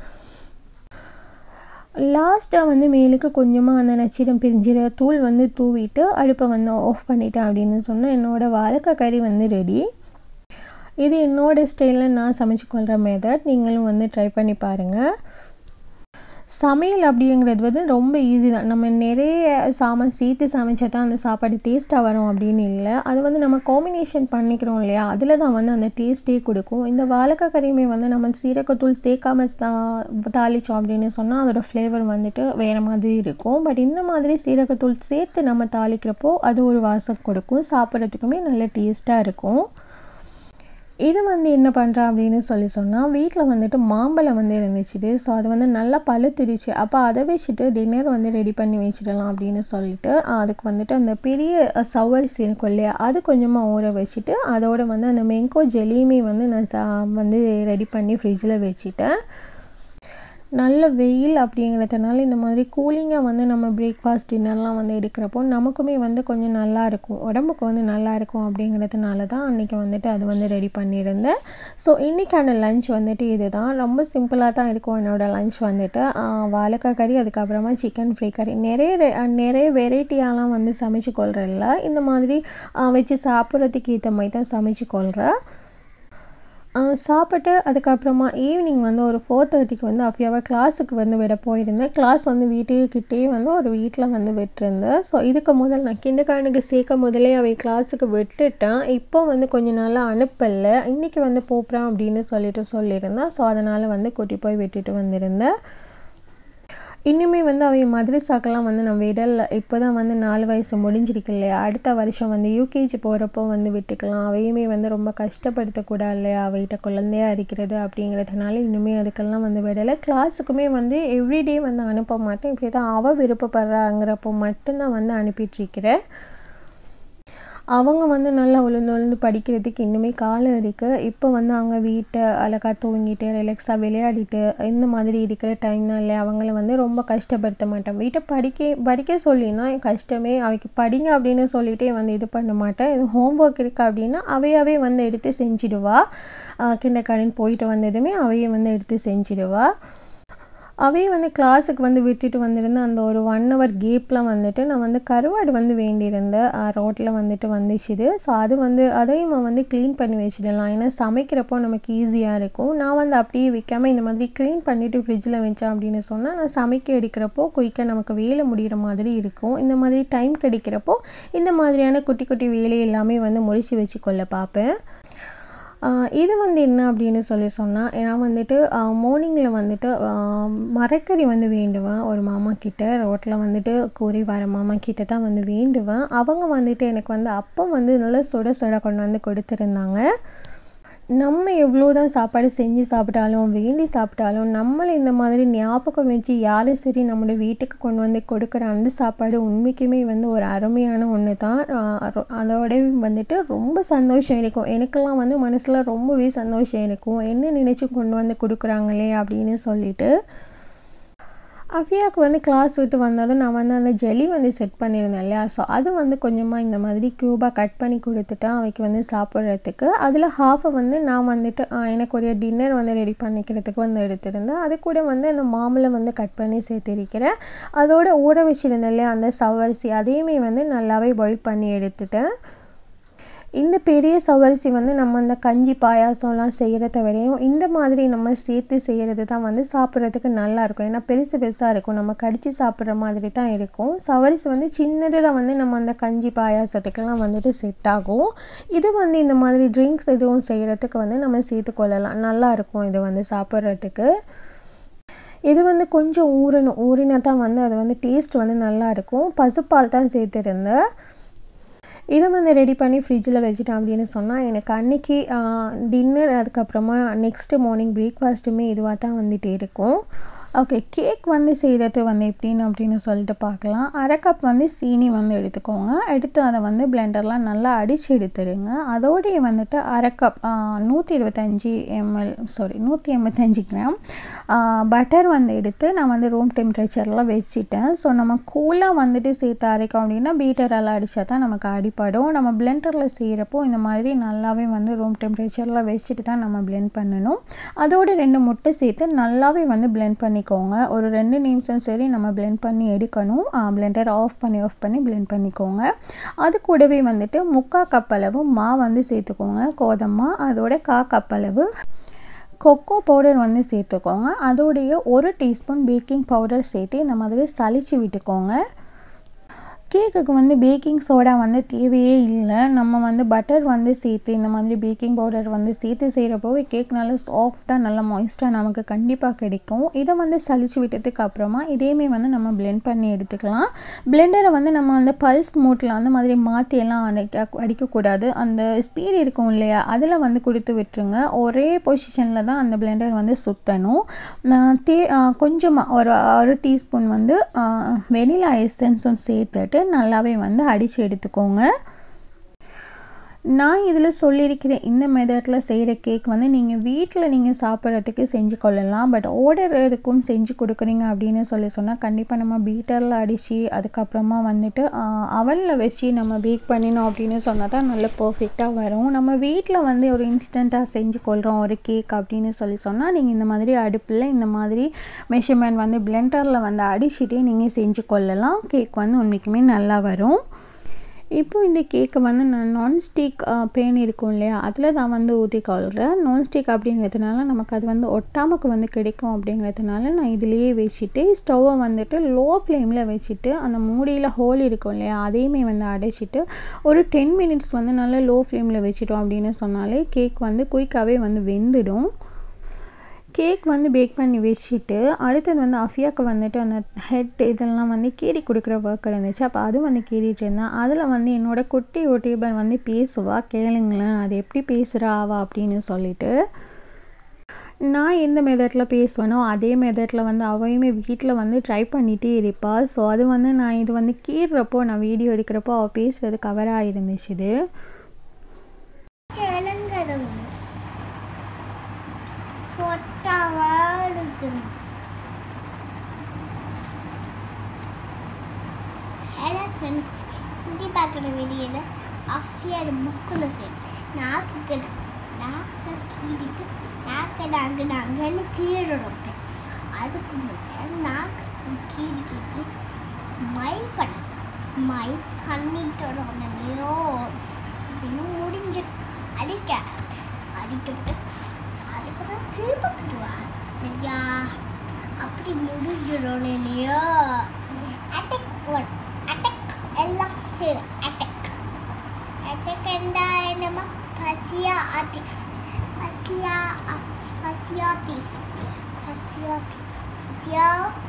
லாஸ்ட்டாக வந்து மேலுக்கு கொஞ்சமாக அந்த நச்சிடம் பிரிஞ்சிற தூள் வந்து தூவிட்டு அடுப்பை வந்து ஆஃப் பண்ணிட்டேன் அப்படின்னு சொன்னால் என்னோடய வாழைக்காய் கறி வந்து ரெடி இது என்னோடய ஸ்டைலில் நான் சமைச்சு கொள்கிற மெத்தட் நீங்களும் வந்து ட்ரை பண்ணி பாருங்கள் சமையல் அப்படிங்கிறது வந்து ரொம்ப ஈஸி தான் நம்ம நிறைய சாமான் சேர்த்து சமைச்சா தான் அந்த சாப்பாடு டேஸ்ட்டாக வரும் அப்படின்னு இல்லை அது வந்து நம்ம காம்பினேஷன் பண்ணிக்கிறோம் இல்லையா அதில் தான் வந்து அந்த டேஸ்ட்டே கொடுக்கும் இந்த வாழைக்காய் கறியுமே வந்து நம்ம சீரகத்தூள் சேர்க்காம தாளித்தோம் அப்படின்னு சொன்னால் அதோடய ஃப்ளேவர் வந்துட்டு வேறு மாதிரி இருக்கும் பட் இந்த மாதிரி சீரகத்தூள் சேர்த்து நம்ம தாளிக்கிறப்போ அது ஒரு வாசம் கொடுக்கும் சாப்பிட்றதுக்குமே நல்ல டேஸ்ட்டாக இருக்கும் இது வந்து என்ன பண்ணுறேன் அப்படின்னு சொல்லி சொன்னால் வீட்டில் வந்துட்டு மாம்பழம் வந்து இருந்துச்சு ஸோ அது வந்து நல்லா பழுத்துடுச்சு அப்போ அதை வச்சுட்டு டின்னர் வந்து ரெடி பண்ணி வச்சிடலாம் அப்படின்னு சொல்லிட்டு அதுக்கு வந்துட்டு அந்த பெரிய சவ்வரிசி இருக்கும் இல்லையா அது கொஞ்சமாக ஊற வச்சுட்டு அதோட வந்து அந்த மெங்கோ ஜெலியுமே வந்து நான் வந்து ரெடி பண்ணி ஃப்ரிட்ஜில் வச்சுட்டேன் நல்ல வெயில் அப்படிங்கிறதுனால இந்த மாதிரி கூலிங்காக வந்து நம்ம பிரேக்ஃபாஸ்ட் டின்னர்லாம் வந்து எடுக்கிறப்போ நமக்குமே வந்து கொஞ்சம் நல்லா இருக்கும் உடம்புக்கு வந்து நல்லா இருக்கும் அப்படிங்கிறதுனால தான் அன்றைக்கி வந்துட்டு அது வந்து ரெடி பண்ணியிருந்தேன் ஸோ இன்றைக்கான லஞ்ச் வந்துட்டு இது தான் ரொம்ப சிம்பிளாக தான் இருக்கும் என்னோடய லஞ்ச் வந்துட்டு வாழைக்காய் கறி அதுக்கப்புறமா சிக்கன் ஃப்ரை கறி நிறைய நிறைய வெரைட்டியாலாம் வந்து சமைச்சு கொள்கிறதில்ல இந்த மாதிரி வச்சு சாப்பிட்றதுக்கு ஏற்ற மாதிரி தான் சமைச்சு கொள்கிறேன் சாப்பிட்டு அதுக்கப்புறமா ஈவினிங் வந்து ஒரு ஃபோர் தேர்ட்டிக்கு வந்து அஃபியாவை கிளாஸுக்கு வந்து விட போயிருந்தேன் கிளாஸ் வந்து வீட்டுக்கிட்டே வந்து ஒரு வீட்டில் வந்து விட்டுருந்தேன் ஸோ இதுக்கு முதல் நான் கிண்டக்காரனுக்கு சேர்க்க முதலே அவை கிளாஸுக்கு விட்டுட்டேன் இப்போ வந்து கொஞ்ச நாளாக அனுப்பலை இன்றைக்கி வந்து போகிறேன் அப்படின்னு சொல்லிட்டு சொல்லியிருந்தேன் ஸோ அதனால் வந்து கூட்டி போய் விட்டுட்டு வந்திருந்தேன் இன்னுமே வந்து அவை மதரசாக்கெல்லாம் வந்து நான் விடல இப்போ தான் வந்து நாலு வயசு முடிஞ்சிருக்கு இல்லையா அடுத்த வருஷம் வந்து யூகேஜி போகிறப்போ வந்து விட்டுக்கலாம் அவையுமே வந்து ரொம்ப கஷ்டப்படுத்தக்கூடாது இல்லையா அவைகிட்ட குழந்தையா இருக்கிறது அப்படிங்கிறதுனால இன்னுமே அதுக்கெல்லாம் வந்து விடலை கிளாஸுக்குமே வந்து எவ்ரிடே வந்து அனுப்ப மாட்டேன் இப்படி தான் அவள் விருப்பப்படுறாங்கிறப்போ மட்டும்தான் வந்து அனுப்பிட்டுருக்கிறேன் அவங்க வந்து நல்லா உளுந்து உளுந்து படிக்கிறதுக்கு இன்னுமே காலம் இருக்குது இப்போ வந்து அவங்க வீட்டை அழகாக தூங்கிட்டு ரிலாக்ஸாக விளையாடிட்டு இந்த மாதிரி இருக்கிற டைம் தான் இல்லை அவங்கள வந்து ரொம்ப கஷ்டப்படுத்த மாட்டேன் வீட்டை படிக்க படிக்க சொல்லினா என் கஷ்டமே அவைக்கு படிங்க அப்படின்னு சொல்லிட்டே வந்து இது பண்ண மாட்டேன் இது ஹோம்ஒர்க் இருக்குது அப்படின்னா அவையாவே வந்து எடுத்து செஞ்சிடுவா கிண்டர் கார்டன் போயிட்டு வந்ததுமே அவையே வந்து எடுத்து செஞ்சிடுவா அவையே வந்து கிளாஸுக்கு வந்து விட்டுட்டு வந்திருந்தேன் அந்த ஒரு ஒன் ஹவர் கேப்பில் வந்துட்டு நான் வந்து கருவாடு வந்து வேண்டியிருந்தேன் ரோட்டில் வந்துட்டு வந்துச்சுது ஸோ அது வந்து அதையும் நான் வந்து க்ளீன் பண்ணி வச்சிடலாம் ஏன்னா சமைக்கிறப்போ நமக்கு ஈஸியாக இருக்கும் நான் வந்து அப்படியே வைக்காமல் இந்த மாதிரி க்ளீன் பண்ணிவிட்டு ஃப்ரிட்ஜில் வச்சேன் அப்படின்னு சொன்னால் நான் சமைக்க எடுக்கிறப்போ குயிக்காக நமக்கு வேலை முடிகிற மாதிரி இருக்கும் இந்த மாதிரி டைம் கிடைக்கிறப்போ இந்த மாதிரியான குட்டி குட்டி வேலை எல்லாமே வந்து முடிச்சு வச்சுக்கொள்ள பார்ப்பேன் இது வந்து என்ன அப்படின்னு சொல்லி சொன்னால் நான் வந்துட்டு மார்னிங்கில் வந்துட்டு மரக்கறி வந்து வேண்டுவேன் ஒரு மாமா கிட்ட ரோட்டில் வந்துட்டு கூறி வர மாமா கிட்ட தான் வந்து வேண்டுவேன் அவங்க வந்துட்டு எனக்கு வந்து அப்போ வந்து நல்லா சுட சுட கொண்டு வந்து கொடுத்துருந்தாங்க நம்ம எவ்வளோ தான் சாப்பாடு செஞ்சு சாப்பிட்டாலும் வேண்டி சாப்பிட்டாலும் நம்மளை இந்த மாதிரி ஞாபகம் வச்சு யாரும் சரி நம்மளோட வீட்டுக்கு கொண்டு வந்து கொடுக்குற அந்த சாப்பாடு உண்மைக்குமே வந்து ஒரு அருமையான ஒன்று தான் அதோட வந்துட்டு ரொம்ப சந்தோஷம் இருக்கும் எனக்கெல்லாம் வந்து மனசில் ரொம்பவே சந்தோஷம் இருக்கும் என்ன நினச்சி கொண்டு வந்து கொடுக்குறாங்களே அப்படின்னு சொல்லிட்டு அஃபியாவுக்கு வந்து கிளாஸ் விட்டு வந்ததும் நான் வந்து அந்த ஜெல்லி வந்து செட் பண்ணியிருந்தேன் இல்லையா ஸோ அது வந்து கொஞ்சமாக இந்த மாதிரி க்யூபாக கட் பண்ணி கொடுத்துட்டேன் அவைக்கு வந்து சாப்பிட்றதுக்கு அதில் ஹாஃபை வந்து நான் வந்துட்டு எனக்கு ஒரு டின்னர் வந்து ரெடி பண்ணிக்கிறதுக்கு வந்து எடுத்திருந்தேன் அது கூட வந்து அந்த மாம்பழம் வந்து கட் பண்ணி சேர்த்திருக்கிறேன் அதோட ஊற வச்சுருந்தேன் இல்லையா அந்த சவரிசி அதையுமே வந்து நல்லாவே பாயில் பண்ணி எடுத்துட்டேன் இந்த பெரிய சவரிசி வந்து நம்ம இந்த கஞ்சி பாயாசம்லாம் செய்கிறத விடையும் இந்த மாதிரி நம்ம சேர்த்து செய்கிறது தான் வந்து சாப்பிட்றதுக்கு நல்லாயிருக்கும் ஏன்னா பெருசு பெருசாக இருக்கும் நம்ம கடித்து சாப்பிட்ற மாதிரி தான் இருக்கும் சவரிசி வந்து சின்னதில் வந்து நம்ம அந்த கஞ்சி பாயாசத்துக்கெல்லாம் வந்துட்டு செட் ஆகும் இது வந்து இந்த மாதிரி ட்ரிங்க்ஸ் எதுவும் செய்கிறதுக்கு வந்து நம்ம சேர்த்துக்கொள்ளலாம் நல்லாயிருக்கும் இது வந்து சாப்பிட்றதுக்கு இது வந்து கொஞ்சம் ஊறணும் ஊறினா தான் வந்து அது வந்து டேஸ்ட் வந்து நல்லாயிருக்கும் பசுப்பால் தான் சேர்த்துருந்தேன் இதை வந்து ரெடி பண்ணி ஃப்ரிட்ஜில் வச்சுட்டேன் அப்படின்னு சொன்னால் எனக்கு அன்றைக்கி டின்னர் அதுக்கப்புறமா நெக்ஸ்ட்டு மார்னிங் பிரேக்ஃபாஸ்ட்டுமே இதுவாக தான் வந்துட்டு இருக்கும் ஓகே கேக் வந்து செய்கிறது வந்து எப்படின்னு அப்படின்னு சொல்லிட்டு பார்க்கலாம் அரை கப் வந்து சீனி வந்து எடுத்துக்கோங்க எடுத்து அதை வந்து பிளெண்டர்லாம் நல்லா அடித்து எடுத்துடுங்க அதோடைய வந்துட்டு அரை கப் நூற்றி இருபத்தஞ்சி எம்எல் சாரி நூற்றி எண்பத்தஞ்சு கிராம் பட்டர் வந்து எடுத்து நான் வந்து ரூம் டெம்பரேச்சரில் வச்சுட்டேன் ஸோ நம்ம கூலாக வந்துட்டு சேர்த்து அரைக்கோம் அப்படின்னா பீட்டரெல்லாம் அடித்தா தான் நமக்கு அடிப்படும் நம்ம பிளெண்டரில் செய்கிறப்போ இந்த மாதிரி நல்லாவே வந்து ரூம் டெம்பரேச்சரில் வச்சுட்டு தான் நம்ம பிளெண்ட் பண்ணணும் அதோடு ரெண்டு முட்டை சேர்த்து நல்லாவே வந்து பிளெண்ட் பண்ணி பண்ணிக்கோங்க ஒரு ரெண்டு நிமிஷம் சரி நம்ம பிளெண்ட் பண்ணி எடுக்கணும் பிளெண்டர் ஆஃப் பண்ணி ஆஃப் பண்ணி பிளெண்ட் பண்ணிக்கோங்க அது கூடவே வந்துட்டு முக்கால் கப் அளவு மா வந்து சேர்த்துக்கோங்க கோதம்மா அதோட கா கப் அளவு கொக்கோ பவுடர் வந்து சேர்த்துக்கோங்க அதோடைய ஒரு டீஸ்பூன் பேக்கிங் பவுடர் சேர்த்து இந்த மாதிரி சளிச்சு விட்டுக்கோங்க கேக்குக்கு வந்து பேக்கிங் சோடா வந்து தேவையே இல்லை நம்ம வந்து பட்டர் வந்து சேர்த்து இந்த மாதிரி பேக்கிங் பவுடர் வந்து சேர்த்து செய்கிறப்போ கேக் நல்லா சாஃப்டாக நல்லா மாய்ஸ்டாக நமக்கு கண்டிப்பாக கிடைக்கும் இதை வந்து சளிச்சு விட்டதுக்கு அப்புறமா இதேமே வந்து நம்ம பிளெண்ட் பண்ணி எடுத்துக்கலாம் பிளெண்டரை வந்து நம்ம வந்து பல்ஸ் மூட்டில் அந்த மாதிரி மாற்றி எல்லாம் அடிக்க அடிக்கக்கூடாது அந்த ஸ்பீட் இருக்கும் இல்லையா அதில் வந்து கொடுத்து விட்டுருங்க ஒரே பொசிஷனில் தான் அந்த பிளெண்டர் வந்து சுற்றணும் தே கொஞ்சமாக ஒரு ஒரு டீஸ்பூன் வந்து வெனிலா எசன்ஸும் சேர்த்துட்டு நல்லாவே வந்து அடித்து எடுத்துக்கோங்க நான் இதில் சொல்லியிருக்கிறேன் இந்த மெத்தடில் செய்கிற கேக் வந்து நீங்கள் வீட்டில் நீங்கள் சாப்பிட்றதுக்கு செஞ்சு கொள்ளலாம் பட் ஆர்டர் எதுக்கும் செஞ்சு கொடுக்குறீங்க அப்படின்னு சொல்லி சொன்னால் கண்டிப்பாக நம்ம பீட்டரில் அடித்து அதுக்கப்புறமா வந்துட்டு அவனில் வச்சு நம்ம பேக் பண்ணினோம் அப்படின்னு சொன்னால் தான் நல்ல பர்ஃபெக்டாக வரும் நம்ம வீட்டில் வந்து ஒரு இன்ஸ்டண்ட்டாக செஞ்சு கொள்கிறோம் ஒரு கேக் அப்படின்னு சொல்லி சொன்னால் நீங்கள் இந்த மாதிரி அடுப்பில் இந்த மாதிரி மெஷர்மெண்ட் வந்து பிளெண்டரில் வந்து அடிச்சுட்டே நீங்கள் செஞ்சு கொள்ளலாம் கேக் வந்து உண்மைக்குமே நல்லா வரும் இப்போ இந்த கேக்கை வந்து நான் நான்ஸ்டிக் பேன் இருக்கும் இல்லையா அதில் தான் வந்து ஊற்றி கொள்கிறேன் நான்ஸ்டிக் அப்படிங்கிறதுனால நமக்கு அது வந்து ஒட்டாமக்கு வந்து கிடைக்கும் அப்படிங்கிறதுனால நான் இதுலேயே வச்சுட்டு ஸ்டவ்வை வந்துட்டு லோ ஃப்ளேமில் வச்சுட்டு அந்த மூடியில் ஹோல் இருக்கும் இல்லையா அதையுமே வந்து அடைச்சிட்டு ஒரு டென் மினிட்ஸ் வந்து நல்லா லோ ஃப்ளேமில் வச்சுட்டோம் அப்படின்னு சொன்னாலே கேக் வந்து குயிக்காகவே வந்து வெந்துடும் கேக் வந்து பேக் பண்ணி வச்சுட்டு அடுத்தது வந்து அஃபியாவுக்கு வந்துட்டு அந்த ஹெட் இதெல்லாம் வந்து கீறி கொடுக்குற ஒர்க் இருந்துச்சு அப்போ அது வந்து கீறிட்டு இருந்தேன் அதில் வந்து என்னோடய குட்டி யூடியூபர் வந்து பேசுவா கேளுங்களேன் அது எப்படி பேசுகிறா அவா அப்படின்னு சொல்லிட்டு நான் எந்த மெத்தடில் பேசுவேனோ அதே மெத்தடில் வந்து அவையுமே வீட்டில் வந்து ட்ரை பண்ணிகிட்டே இருப்பாள் ஸோ அது வந்து நான் இது வந்து கீறுறப்போ நான் வீடியோ எடுக்கிறப்போ அவள் பேசுகிறது கவராக இருந்துச்சு இது ஃபோட்டோவாக எடுக்கணும் ஹலோ ஃப்ரெண்ட்ஸ் இப்படி பார்க்குற வீடியோவில் அஃபியோட புக்கில் சேர்த்து நாக்கு கிட்ட நாக்கை கீறிட்டு நாக்கை நாங்க நாங்கன்னு கீழணும் அதுக்கு முன்னாடி நாக்கு கீறி கீறி ஸ்மைல் பண்ண ஸ்மைல் பண்ணிட்டோட உடனேயோ இன்னும் முடிஞ்சிடும் அடிக்க அடிக்கப்பட்டு அதுக்கப்புறம் திரும்ப கட்டுவா சரியா அப்படி முடிஞ்சிடும் இல்லையா அட்டக் ஒன் அட்டக் எல்லாம் சரி அட்டக் அட்டக் என்றா என்னமா பசியா ஆத்தி பசியா பசியாத்திஸ் பசியாத்தி பசியா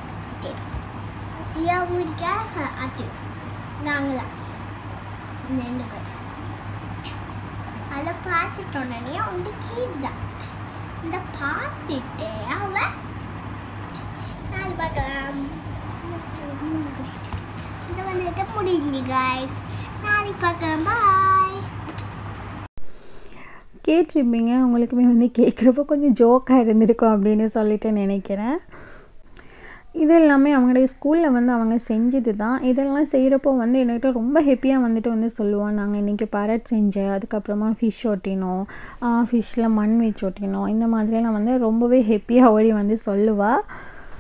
பசியா முடிக்க ஆத்தி நாங்களா ரெண்டு பேர் அதில் பார்த்துட்டோன்னே வந்து கீழ்தான் இந்த பார்த்துட்டு அவ நாலு பார்க்கலாம் இந்த வந்துட்டு முடிஞ்சு காய்ஸ் நாளைக்கு பார்க்கலாம் பாய் கேட்டிருப்பீங்க உங்களுக்குமே வந்து கேட்குறப்போ கொஞ்சம் ஜோக்காக இருந்திருக்கும் அப்படின்னு சொல்லிட்டு நினைக்கிறேன் இது எல்லாமே அவங்களுடைய ஸ்கூலில் வந்து அவங்க செஞ்சது தான் இதெல்லாம் செய்கிறப்போ வந்து என்கிட்ட ரொம்ப ஹெப்பியாக வந்துட்டு வந்து சொல்லுவான் நாங்கள் இன்றைக்கி பரட் செஞ்சேன் அதுக்கப்புறமா ஃபிஷ் ஒட்டினோம் ஃபிஷ்ஷில் மண் வச்சு ஒட்டினோம் இந்த மாதிரியெல்லாம் வந்து ரொம்பவே ஹெப்பியாக ஓடி வந்து சொல்லுவாள்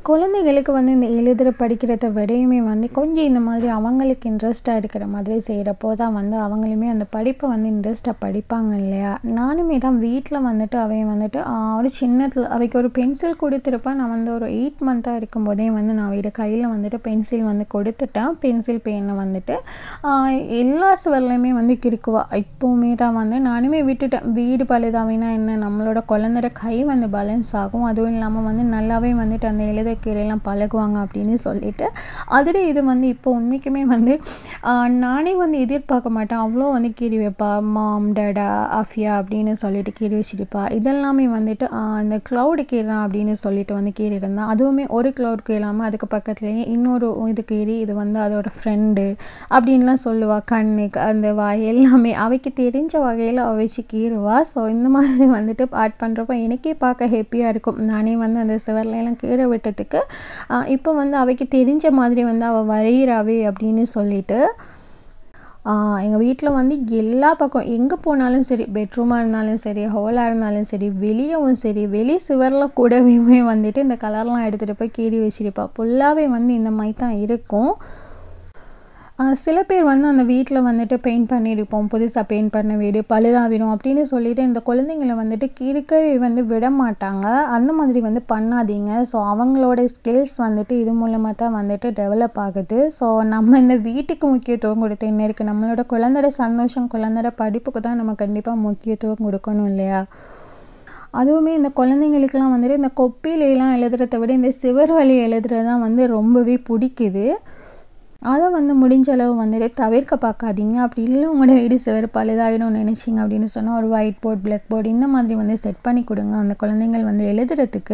குழந்தைகளுக்கு வந்து இந்த எழுதுகிற படிக்கிறத விடையுமே வந்து கொஞ்சம் இந்த மாதிரி அவங்களுக்கு இன்ட்ரெஸ்ட்டாக இருக்கிற மாதிரி செய்கிறப்போ தான் வந்து அவங்களுமே அந்த படிப்பை வந்து இன்ட்ரெஸ்ட்டாக படிப்பாங்க இல்லையா நானுமே தான் வீட்டில் வந்துட்டு அவன் வந்துட்டு ஆஹ், ஒரு சின்னத்தில் அவைக்கு ஒரு பென்சில் கொடுத்துருப்பேன் நான் வந்து ஒரு எயிட் மந்த்தாக இருக்கும்போதே வந்து நான் வீடு கையில் வந்துட்டு பென்சில் வந்து கொடுத்துட்டேன் பென்சில் பேனை வந்துட்டு ஆஹ், எல்லா சுவர்லையுமே வந்து கிறுக்குவா இப்போவுமே தான் வந்து நானுமே விட்டுட்டேன் வீடு பழுதாவினா என்ன நம்மளோட குழந்தைட கை வந்து பேலன்ஸ் ஆகும் அதுவும் இல்லாமல் வந்து நல்லாவே வந்துட்டு அந்த எழுதக்கீரையெல்லாம் பழகுவாங்க அப்படின்னு சொல்லிட்டு அதில் இது வந்து இப்போ உண்மைக்குமே வந்து ஆஹ், நானே வந்து எதிர்பார்க்க மாட்டேன் அவ்வளோ வந்து கீறி வைப்பா மாம் டேடா அஃபியா அப்படின்னு சொல்லிட்டு கீறி வச்சிருப்பா இதெல்லாமே வந்துட்டு ஆஹ், அந்த க்ளவுடு கீறான் அப்படின்னு சொல்லிட்டு வந்து கீறி இருந்தான் அதுவுமே ஒரு க்ளவுட் கீழாமல் அதுக்கு பக்கத்துலேயே இன்னொரு இது கீறி இது வந்து அதோட ஃப்ரெண்டு அப்படின்லாம் சொல்லுவா கண்ணுக்கு அந்த வாய் எல்லாமே அவைக்கு தெரிஞ்ச வகையில் அவ வச்சு கீறுவா ஸோ இந்த மாதிரி வந்துட்டு ஆட் பண்ணுறப்ப எனக்கே பார்க்க ஹாப்பியாக இருக்கும் நானே வந்து அந்த சுவர்ல எல்லாம் கீரை விட்டதுக்கு இப்போ வந்து அவைக்கு தெரிஞ்ச மாதிரி வந்து அவள் வரைகிறாவே அப்படின்னு சொல்லிட்டு எங்கள் வீட்டில் வந்து எல்லா பக்கம் எங்கே போனாலும் சரி பெட்ரூமாக இருந்தாலும் சரி ஹோலாக இருந்தாலும் சரி வெளியவும் சரி வெளி சுவரில் கூடவே வந்துட்டு இந்த கலர்லாம் எடுத்துகிட்டு போய் கீறி வச்சிருப்பா ஃபுல்லாகவே வந்து இந்த மாதிரி தான் இருக்கும் ஆஹ் சில பேர் வந்து அந்த வீட்டில் வந்துட்டு பெயிண்ட் பண்ணியிருப்போம் புதுசாக பெயிண்ட் பண்ண வீடு பழுதாவிடும் அப்படின்னு சொல்லிட்டு இந்த குழந்தைங்களை வந்துட்டு கிறுக்கவே வந்து விட மாட்டாங்க அந்த மாதிரி வந்து பண்ணாதீங்க ஸோ அவங்களோட ஸ்கில்ஸ் வந்துட்டு இது மூலமாக தான் வந்துட்டு டெவலப் ஆகுது ஸோ நம்ம இந்த வீட்டுக்கு முக்கியத்துவம் கொடுத்து என்ன இருக்குது நம்மளோட குழந்தையோட சந்தோஷம் குழந்தையோட படிப்புக்கு தான் நம்ம கண்டிப்பாக முக்கியத்துவம் கொடுக்கணும் இல்லையா அதுவுமே இந்த குழந்தைங்களுக்கெல்லாம் வந்துட்டு இந்த கொப்பிலையெல்லாம் எழுதுறத விட இந்த சிவர் வழி எழுதுறது தான் வந்து ரொம்பவே பிடிக்குது அதை வந்து முடிஞ்ச அளவு வந்துட்டு தவிர்க்க பார்க்காதீங்க அப்படி இல்லை உங்களோட வீடு சிவர் பழுதாயிடும்னு நினச்சிங்க அப்படின்னு சொன்னால் ஒரு ஒயிட் போர்ட் பிளாக் போர்டு இந்த மாதிரி வந்து செட் பண்ணி கொடுங்க அந்த குழந்தைங்கள் வந்து எழுதுறதுக்கு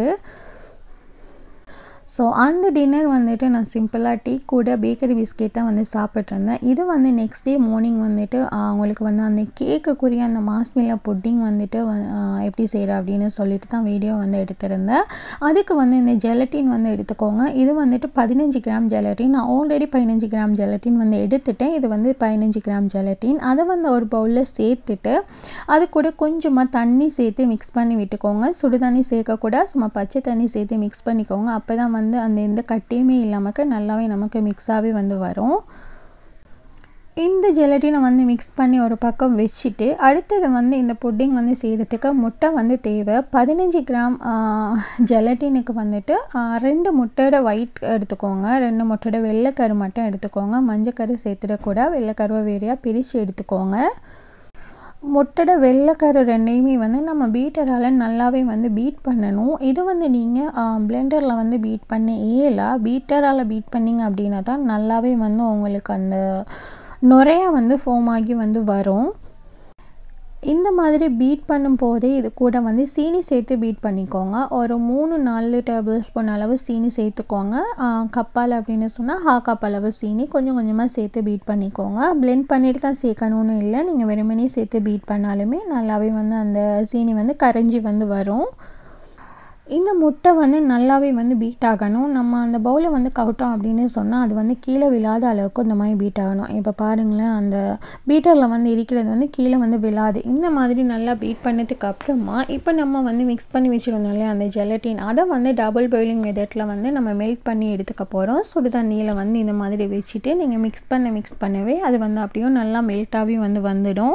ஸோ அந்த டின்னர் வந்துட்டு நான் சிம்பிளாக டீ கூட பேக்கரி பிஸ்கெட் தான் வந்து சாப்பிட்ருந்தேன் இது வந்து நெக்ஸ்ட் டே மார்னிங் வந்துட்டு ஆஹ், அவங்களுக்கு வந்து அந்த கேக்குக்குரிய அந்த மாஸ்மிலா புட்டிங் வந்துட்டு வ- ஆஹ், எப்படி செய்கிற அப்படின்னு சொல்லிட்டு தான் வீடியோ வந்து எடுத்திருந்தேன் அதுக்கு வந்து இந்த ஜெலட்டின் வந்து எடுத்துக்கோங்க இது வந்துட்டு பதினஞ்சு கிராம் ஜெலட்டின் நான் ஆல்ரெடி பதினஞ்சு கிராம் ஜெலட்டின் வந்து எடுத்துட்டேன் இது வந்து பதினஞ்சு கிராம் ஜெலட்டின் அதை வந்து ஒரு பவுலில் சேர்த்துட்டு அது கூட கொஞ்சமாக தண்ணி சேர்த்து மிக்ஸ் பண்ணி விட்டுக்கோங்க சுடு தண்ணி சேர்க்கக்கூடாது சும்மா பச்சை தண்ணி சேர்த்து மிக்ஸ் பண்ணிக்கோங்க அப்போ தான் வந்து அந்த எந்த கட்டியுமே இல்லாமக்க நல்லாவே நமக்கு மிக்ஸாகவே வந்து வரும் இந்த ஜெலட்டினை வந்து மிக்ஸ் பண்ணி ஒரு பக்கம் வச்சுட்டு அடுத்தது வந்து இந்த புட்டிங் வந்து செய்கிறதுக்கு முட்டை வந்து தேவை பதினஞ்சு கிராம் ஜெலட்டினுக்கு வந்துட்டு ஆ, ரெண்டு முட்டையோட ஒயிட் எடுத்துக்கோங்க ரெண்டு முட்டையோட வெள்ளைக்கரு மட்டும் எடுத்துக்கோங்க மஞ்சக்கரு சேர்த்துடக்கூட வெள்ளைக்கருவை வேறையாக பிரித்து எடுத்துக்கோங்க முட்டோட வெள்ளைக்கரு ரெண்டையுமே வந்து நம்ம பீட்டரால் நல்லாவே வந்து பீட் பண்ணணும் இது வந்து நீங்கள் பிளெண்டரில் வந்து பீட் பண்ண ஏலா பீட்டரால் பீட் பண்ணிங்க அப்படின்னா தான் நல்லாவே வந்து உங்களுக்கு அந்த நுரையா வந்து ஃபோம் ஆகி வந்து வரும் இந்த மாதிரி பீட் பண்ணும் போதே இது கூட வந்து சீனி சேர்த்து பீட் பண்ணிக்கோங்க ஒரு மூணு நாலு டேபிள் ஸ்பூன் அளவு சீனி சேர்த்துக்கோங்க ஆஹ் கப்பால் அப்படின்னு சொன்னால் ஹா கப் அளவு சீனி கொஞ்சம் கொஞ்சமாக சேர்த்து பீட் பண்ணிக்கோங்க பிளெண்ட் பண்ணிட்டு தான் சேர்க்கணும்னு இல்லை நீங்கள் வெறுமனே சேர்த்து பீட் பண்ணாலுமே நல்லாவே வந்து அந்த சீனி வந்து கரைஞ்சி வந்து வரும் இந்த முட்டை வந்து நல்லாவே வந்து பீட் ஆகணும் நம்ம அந்த பவுலை வந்து கவுட்டோம் அப்படின்னு சொன்னால் அது வந்து கீழே விழாத அளவுக்கு இந்த மாதிரி பீட் ஆகணும் இப்போ பாருங்களேன் அந்த பீட்டரில் வந்து இருக்கிறது வந்து கீழே வந்து விழாது இந்த மாதிரி நல்லா பீட் பண்ணதுக்கு அப்புறமா இப்போ நம்ம வந்து மிக்ஸ் பண்ணி வச்சுருந்தோம் இல்லையா அந்த ஜெலட்டின் அதை வந்து டபுள் பாயிலிங் மெத்தடில் வந்து நம்ம மெல்ட் பண்ணி எடுத்துக்க போகிறோம் சுடு தண்ணியில் வந்து இந்த மாதிரி வச்சுட்டு நீங்கள் மிக்ஸ் பண்ண மிக்ஸ் பண்ணவே அது வந்து அப்படியே நல்லா மெல்ட்டாகவே வந்து வந்துடும்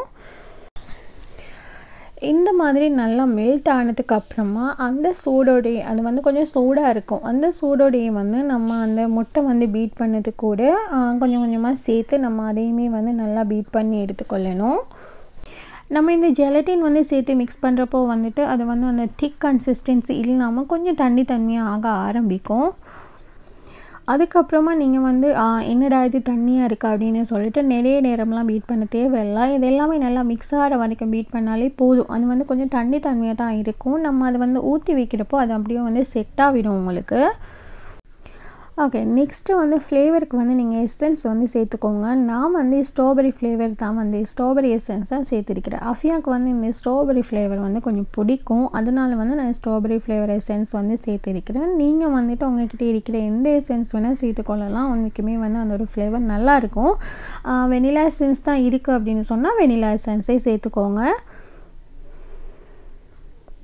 இந்த மாதிரி நல்லா மெல்ட் ஆனதுக்கு அப்புறமா அந்த சூடோடைய அது வந்து கொஞ்சம் சூடாக இருக்கும் அந்த சூடோடைய வந்து நம்ம அந்த முட்டை வந்து பீட் பண்ணது கூட ஆ, கொஞ்சம் கொஞ்சமாக சேர்த்து நம்ம அதையுமே வந்து நல்லா பீட் பண்ணி எடுத்துக்கொள்ளணும் நம்ம இந்த ஜெலட்டின் வந்து சேர்த்து மிக்ஸ் பண்ணுறப்போ வந்துட்டு அது வந்து அந்த திக் கன்சிஸ்டன்சி இல்லாமல் கொஞ்சம் தண்ணி தண்ணியாக ஆக ஆரம்பிக்கும் அதுக்கப்புறமா நீங்கள் வந்து ஆ, என்னடா இது தண்ணியாக இருக்கா அப்படின்னு சொல்லிட்டு நிறைய நேரம்லாம் பீட் பண்ண தேவையில்லை இது எல்லாமே நல்லா மிக்ஸ் ஆகிற வரைக்கும் பீட் பண்ணாலே போதும் அது வந்து கொஞ்சம் தண்ணி தன்மையாக தான் இருக்கும் நம்ம அதை வந்து ஊற்றி வைக்கிறப்போ அது அப்படியே வந்து செட் ஆகிடும் உங்களுக்கு ஓகே நெக்ஸ்ட்டு வந்து ஃப்ளேவருக்கு வந்து நீங்கள் எசன்ஸ் வந்து சேர்த்துக்கோங்க நான் வந்து ஸ்ட்ராபெரி ஃப்ளேவர் தான் வந்து ஸ்ட்ராபெரி எசன்ஸ் தான் சேர்த்துருக்கிறேன் அஃபியாவுக்கு வந்து இந்த ஸ்ட்ராபெரி ஃப்ளேவர் வந்து கொஞ்சம் பிடிக்கும் அதனால வந்து நான் ஸ்ட்ராபெரி ஃப்ளேவர் எசன்ஸ் வந்து சேர்த்துருக்கிறேன் நீங்கள் வந்துட்டு உங்ககிட்ட இருக்கிற எந்த எசன்ஸ் வேணால் சேர்த்துக்கொள்ளலாம் உண்மைக்குமே வந்து அந்த ஒரு ஃப்ளேவர் நல்லாயிருக்கும் வெனிலா எசன்ஸ் தான் இருக்குது அப்படின்னு சொன்னால் வெனிலா எசன்ஸே சேர்த்துக்கோங்க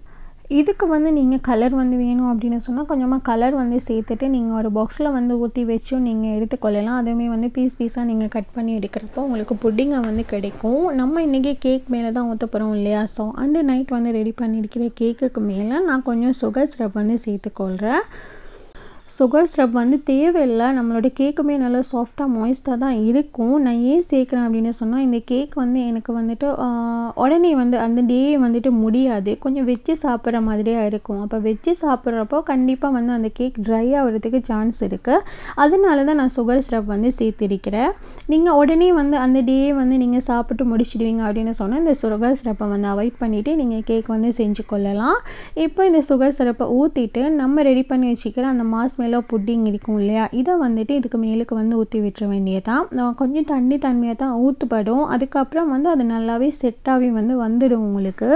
இதுக்கு வந்து நீங்கள் கலர் வந்து வேணும் அப்படின்னு சொன்னால் கொஞ்சமாக கலர் வந்து சேர்த்துட்டு நீங்கள் ஒரு பாக்ஸில் வந்து ஊற்றி வச்சும் நீங்கள் எடுத்துக்கொள்ளலாம் அதுவுமே வந்து பீஸ் பீஸாக நீங்கள் கட் பண்ணி எடுக்கிறப்போ உங்களுக்கு புட்டிங்கை வந்து கிடைக்கும் நம்ம இன்றைக்கி கேக் மேலே தான் ஊற்ற போகிறோம் இல்லையா ஸோ அண்டு நைட் வந்து ரெடி பண்ணியிருக்கிற கேக்குக்கு மேலே நான் கொஞ்சம் சுகர் சிரப் வந்து சேர்த்துக்கொள்கிறேன் சுகர் சிரப் வந்து தேவையில்லை நம்மளோட கேக்குமே நல்லா சாஃப்டாக மாய்ஸ்டாக தான் இருக்கும் நான் ஏன் சேர்க்குறேன் அப்படின்னு சொன்னால் இந்த கேக் வந்து எனக்கு வந்துட்டு உடனே வந்து அந்த டே வந்துட்டு முடியாது கொஞ்சம் வச்சு சாப்பிட்ற மாதிரியே இருக்கும் அப்போ வச்சு சாப்பிட்றப்போ கண்டிப்பாக வந்து அந்த கேக் ட்ரை ஆகிறதுக்கு சான்ஸ் இருக்குது அதனால தான் நான் சுகர் சிரப் வந்து சேர்த்திருக்கிறேன் நீங்கள் உடனே வந்து அந்த டே வந்து நீங்கள் சாப்பிட்டு முடிச்சிடுவீங்க அப்படின்னு சொன்னால் இந்த சுகர் சிரப்பை வந்து அவாய்ட் பண்ணிவிட்டு நீங்கள் கேக் வந்து செஞ்சு கொள்ளலாம் இப்போ இந்த சுகர் சிரப்பை ஊற்றிட்டு நம்ம ரெடி பண்ணி வச்சுக்கிற அந்த மாஸ் மேலே புட்டிங் இருக்கும் இல்லையா இதை வந்துட்டு இதுக்கு மேலுக்கு வந்து ஊற்றி விட்டுற வேண்டியதான் கொஞ்சம் தண்ணி தன்மையாக தான் ஊற்றுப்படும் அதுக்கப்புறம் வந்து அது நல்லாவே செட்டாகவே வந்து வந்துடும் உங்களுக்கு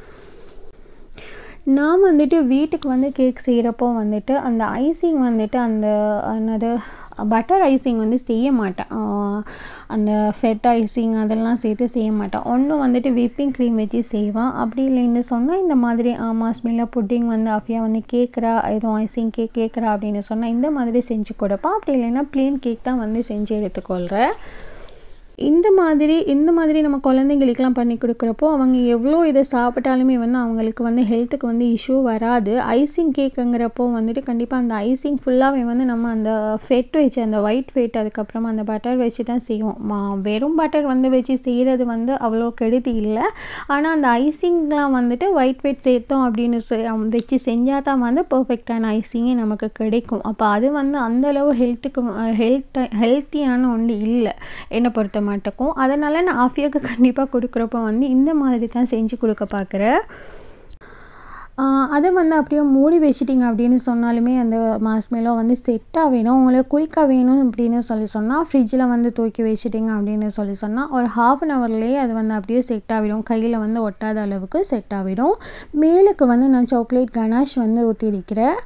நான் வந்துட்டு வீட்டுக்கு வந்து கேக் செய்கிறப்போ வந்துட்டு அந்த ஐசிங் வந்துட்டு அந்த என்னது பட்டர் ஐசிங் வந்து செய்ய மாட்டேன் அந்த ஃபெட் ஐசிங் அதெல்லாம் சேர்த்து செய்ய மாட்டேன் ஒன்றும் வந்துட்டு விப்பிங் க்ரீம் வச்சு செய்வேன் அப்படி இல்லைன்னு சொன்னால் இந்த மாதிரி மாஸ்மில்லா புட்டிங் வந்து அஃபியா வந்து கேட்குறா எதுவும் ஐசிங் கேக் கேட்குறா அப்படின்னு சொன்னால் இந்த மாதிரி செஞ்சு கொடுப்பேன் அப்படி இல்லைன்னா ப்ளெயின் கேக் தான் வந்து செஞ்சு எடுத்துக்கொள்கிறேன் இந்த மாதிரி இந்த மாதிரி நம்ம குழந்தைங்களுக்கெலாம் பண்ணி கொடுக்குறப்போ அவங்க எவ்வளோ இதை சாப்பிட்டாலுமே வந்து அவங்களுக்கு வந்து ஹெல்த்துக்கு வந்து இஷ்யூ வராது ஐசிங் கேக்குங்கிறப்போ வந்துட்டு கண்டிப்பாக அந்த ஐசிங் ஃபுல்லாகவே வந்து நம்ம அந்த ஃபெட் வச்சு அந்த ஒயிட் ஃபெட் அதுக்கப்புறமா அந்த பட்டர் வச்சு தான் செய்வோம் மா வெறும் பட்டர் வந்து வச்சு செய்கிறது வந்து அவ்வளோ கெடுதி இல்லை ஆனால் அந்த ஐசிங்லாம் வந்துட்டு ஒயிட் ஃபெட் சேர்த்தோம் அப்படின்னு வச்சு செஞ்சால் தான் வந்து பர்ஃபெக்டான ஐசிங்கே நமக்கு கிடைக்கும் அப்போ அது வந்து அந்தளவு ஹெல்த்துக்கு ஹெல்த் ஹெல்த்தியான ஒன்று இல்லை என்னை பொறுத்த மாட்டேக்கும் அதனால் நான் ஆஃபியாவுக்கு கண்டிப்பாக கொடுக்குறப்போ வந்து இந்த மாதிரி தான் செஞ்சு கொடுக்க பார்க்குறேன் அதை வந்து அப்படியே மூடி வச்சிட்டிங்க அப்படின்னு சொன்னாலுமே அந்த மாஸ்மேலோ வந்து செட்டாக வேணும் உங்களுக்கு குயிக்காக வேணும் அப்படின்னு சொல்லி சொன்னால் ஃப்ரிட்ஜில் வந்து தூக்கி வச்சிட்டிங்க அப்படின்னு சொல்லி சொன்னால் ஒரு ஹாஃப் அன் ஹவர்லேயே அது வந்து அப்படியே செட் ஆகிடும் கையில் வந்து ஒட்டாத அளவுக்கு செட் ஆகிடும் மேலுக்கு வந்து நான் சாக்லேட் கனாஷ் வந்து ஊற்றிருக்கிறேன்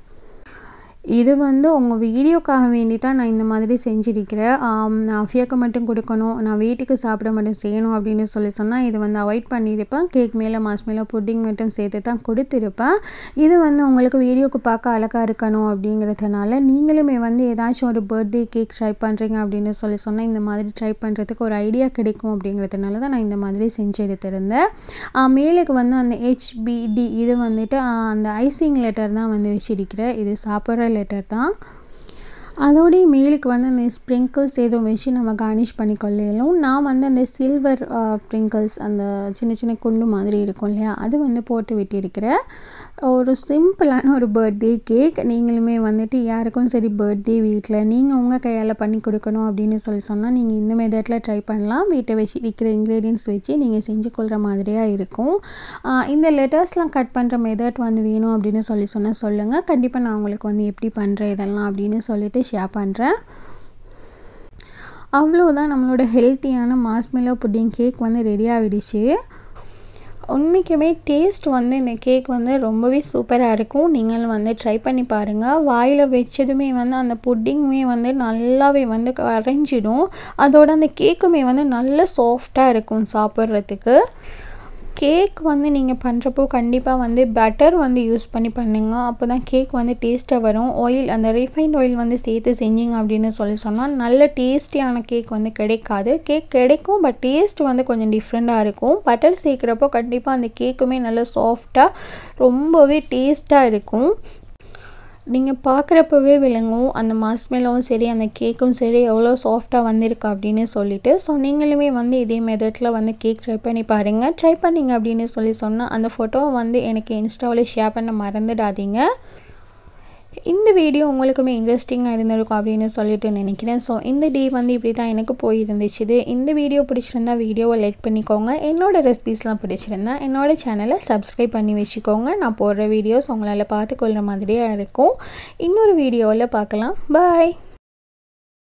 இது வந்து உங்கள் வீடியோக்காக வேண்டி தான் நான் இந்த மாதிரி செஞ்சிருக்கிறேன் நான் அஃபியாக்கு மட்டும் கொடுக்கணும் நான் வீட்டுக்கு சாப்பிட மட்டும் செய்யணும் அப்படின்னு சொல்லி சொன்னால் இது வந்து அவாய்ட் பண்ணியிருப்பேன் கேக் மேலே மாஸ் மேலே புட்டிங் மட்டும் சேர்த்து தான் கொடுத்துருப்பேன் இது வந்து உங்களுக்கு வீடியோக்கு பார்க்க அழகாக இருக்கணும் அப்படிங்கிறதுனால நீங்களுமே வந்து ஏதாச்சும் ஒரு பர்த்டே கேக் ட்ரை பண்ணுறீங்க அப்படின்னு சொல்லி சொன்னால் இந்த மாதிரி ட்ரை பண்ணுறதுக்கு ஒரு ஐடியா கிடைக்கும் அப்படிங்கிறதுனால தான் நான் இந்த மாதிரி செஞ்சு எடுத்திருந்தேன் மேலுக்கு வந்து அந்த ஹெச்பிடி இது வந்துட்டு அந்த ஐசிங் லெட்டர் தான் வந்து வச்சிருக்கிறேன் இது சாப்பிட்ற லெட்டர் தான் அதோடைய மேலுக்கு வந்து அந்த ஸ்ப்ரிங்கிள்ஸ் எதுவும் வச்சு நம்ம கார்னிஷ் பண்ணிக்கொள்ளலும் நான் வந்து அந்த சில்வர் ஸ்ப்ரிங்கிள்ஸ் அந்த சின்ன சின்ன குண்டு மாதிரி இருக்கும் இல்லையா அது வந்து போட்டு விட்டிருக்கிறேன் ஒரு சிம்பிளான ஒரு பர்த்டே கேக் நீங்களுமே வந்துட்டு யாருக்கும் சரி பர்த்டே வீட்டில் நீங்கள் உங்கள் கையால் பண்ணி கொடுக்கணும் அப்படின்னு சொல்லி சொன்னால் நீங்கள் இந்த மெத்தடில் ட்ரை பண்ணலாம் வீட்டை வச்சு இருக்கிற இன்க்ரீடியன்ஸ் வச்சு நீங்கள் செஞ்சு கொள்கிற மாதிரியாக இருக்கும் இந்த லெட்டர்ஸ்லாம் கட் பண்ணுற மெத்தட் வந்து வேணும் அப்படின்னு சொல்லி சொன்னால் சொல்லுங்கள் கண்டிப்பாக நான் உங்களுக்கு வந்து எப்படி பண்ணுறேன் இதெல்லாம் அப்படின்னு சொல்லிட்டு ஷேர் பண்ணுறேன் அவ்வளோதான் நம்மளோட ஹெல்த்தியான மாஸ்மெலோ புட்டிங் கேக் வந்து ரெடி ஆகிடுச்சு உண்மைக்குமே டேஸ்ட் வந்து இந்த கேக் வந்து ரொம்பவே சூப்பராக இருக்கும் நீங்களும் வந்து ட்ரை பண்ணி பாருங்கள் வாயில் வச்சதுமே வந்து அந்த புட்டிங்குமே வந்து நல்லாவே வந்து கரைஞ்சிடும் அதோட அந்த கேக்குமே வந்து நல்ல சாஃப்டாக இருக்கும் சாப்பிட்றதுக்கு கேக் வந்து நீங்கள் பண்ணுறப்போ கண்டிப்பாக வந்து பட்டர் வந்து யூஸ் பண்ணி பண்ணுங்க அப்போ தான் கேக் வந்து டேஸ்ட்டாக வரும் ஆயில் அந்த ரீஃபைண்ட் ஆயில் வந்து சேர்த்து செஞ்சீங்க அப்படின்னு சொல்லி சொன்னால் நல்ல டேஸ்டியான கேக் வந்து கிடைக்காது கேக் கிடைக்கும் பட் டேஸ்ட் வந்து கொஞ்சம் டிஃப்ரெண்ட்டாக இருக்கும் பட்டர் சேர்க்குறப்போ கண்டிப்பாக அந்த கேக்குமே நல்ல சாஃப்டாக ரொம்பவே டேஸ்ட்டாக இருக்கும் நீங்கள் பார்க்குறப்பவே விளங்கும் அந்த மாஸ்மெலவும் சரி அந்த கேக்கும் சரி எவ்வளோ சாஃப்டாக வந்திருக்கு அப்படின்னு சொல்லிட்டு ஸோ நீங்களுமே வந்து இதே மெத்தடில் வந்து கேக் ட்ரை பண்ணி பாருங்கள் ட்ரை பண்ணிங்க அப்படின்னு சொல்லி சொன்னால் அந்த ஃபோட்டோவை வந்து எனக்கு இன்ஸ்டாவில் ஷேர் பண்ண மறந்துடாதீங்க இந்த வீடியோ உங்களுக்குமே இன்ட்ரெஸ்டிங்காக இருந்திருக்கும் அப்படின்னு சொல்லிட்டு நினைக்கிறேன் ஸோ இந்த டே வந்து இப்படி தான் எனக்கு போயிருந்துச்சு இந்த வீடியோ பிடிச்சிருந்தா வீடியோவை லைக் பண்ணிக்கோங்க என்னோட ரெசிபீஸ்லாம் பிடிச்சிருந்தா என்னோட சேனலை சப்ஸ்கிரைப் பண்ணி வச்சுக்கோங்க நான் போடுற வீடியோஸ் உங்களால் பார்த்துக்கொள்கிற மாதிரியே இருக்கும் இன்னொரு வீடியோவில் பார்க்கலாம் பாய்